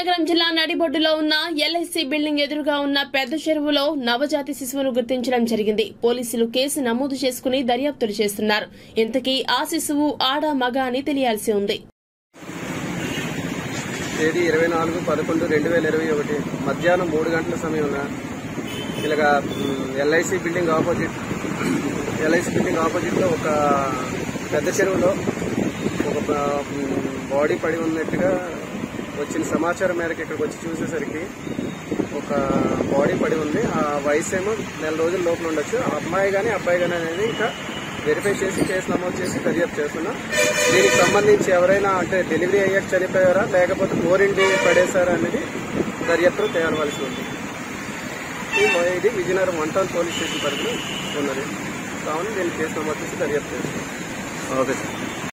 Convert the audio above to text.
విజయనగరం జిల్లా నడిబొడ్డులో ఉన్న LIC building ఎదురుగా ఉన్న పెద్ద చెరువులో నవజాతి శిశువును గుర్తించడం జరిగింది పోలీసులు కేసు నమోదు చేసుకుని దర్యాప్తులు చేస్తున్నారు ఇంతకీ ఆ శిశువు ఆడ మగ అని తెలియాల్సి ఉంది తేదీ ఇరవై నాలుగు పదకొండు రెండు వేల ఇరవై ఒకటి మధ్యాహ్నం మూడు గంటల సమయంలో ఇలాగా LIC building opposite LIC building ఆపోజిట్లో ఒక పెద్ద చెరువులో ఒక బ- బాడీ పడి ఉన్నట్టుగా వచ్చిన సమాచారం మేరకు ఇక్కడికి వచ్చి చూసేసరికి ఒక బాడీ పడి ఉంది ఆ వయసు ఏమో నెల రోజుల లోపల ఉండొచ్చు ఆ అమ్మాయి కానీ అబ్బాయి కానీ అనేది ఇంకా వెరిఫై చేసి కేసు నమోదు చేసి దర్యాప్తు చేస్తున్నాం దీనికి సంబంధించి ఎవరైనా అంటే డెలివరీ అయ్యాక చనిపోయారా లేకపోతే మోరిండి పడేశారా అనేది దర్యాప్తులో తేలవలసి ఉంది ఈ- ఇది Vizianagaram one town police station పరిధిలో ఉన్నది కావున దీన్ని కేసు నమోదు చేసి దర్యాప్తు చేస్తున్నాం ఓకే సార్